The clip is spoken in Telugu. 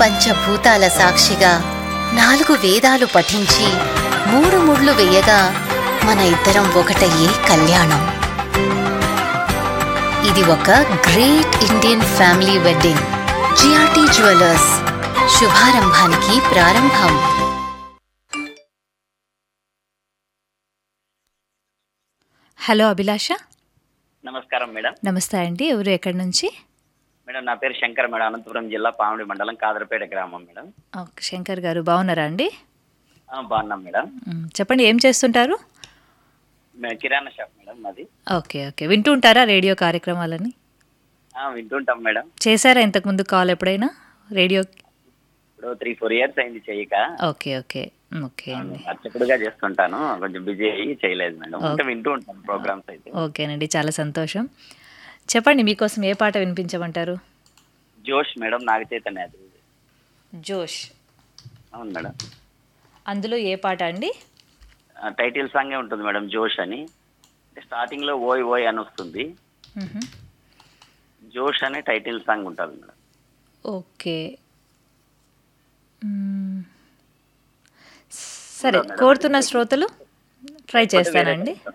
పంచభూతాల సాక్షిగా నాలుగు వేదాలు పఠించి మూడు ముళ్ళు వేయగా మన ఇద్దరం ఒకటయ్యే కళ్యాణం ఇది ఒక great Indian family wedding GRT jewellers శుభారంభానికి ప్రారంభం హలో అభిలాష నమస్కారం మేడం నమస్తే అండి ఎవరు ఎక్కడి నుంచి మేడం నా పేరు శంకర్ మేడం అనంతపురం జిల్లా పామిడి మండలం కాదరపేట గ్రామం మేడం ఓకే, శంకర్ గారు బాగున్నారా అండి ఆ, బాగున్నాం మేడం మ్, చెప్పండి ఏం చేస్తుంటారు మే- కిరాణా షాప్ మేడం మాది ఓకే ఓకే వింటూ ఉంటారా రేడియో కార్యక్రమాలని ఆ, వింటుంటాం మేడం చేశారా ఇంతకుముందు కాల్ ఎప్పుడైనా రేడియో ఇప్పుడు త్రీ ఫోర్ ఇయర్స్ అయింది చేయక ఓకే ఓకే మ్, ఓకే అండి అర్చకుడుగా చేస్తుంటాను కొంచెం బిజీ అయ్యి చేయలేదు మేడం అంటే వింటూ ఉంటాను ప్రోగ్రామ్స్ అయితే ఓకేనండి చాలా సంతోషం చెప్పండి మీకోసం ఏ పాట వినిపించమంటారు జోష్ మేడం నాగ చైతన్య అది. జోష్ అవును మేడం అందులో ఏ పాట అండి ఆ, టైటిల్ సాంగే ఉంటుంది మేడం జోష్ అని స్టార్టింగ్ లో ఓయ్ ఓయ్ అని వస్తుంది మ్హూ. జోష్ అనే టైటిల్ సాంగ్ ఉంటుంది మేడం ఓకే మ్, సరే కోరుతున్న శ్రోతలు ట్రై చేస్తానండి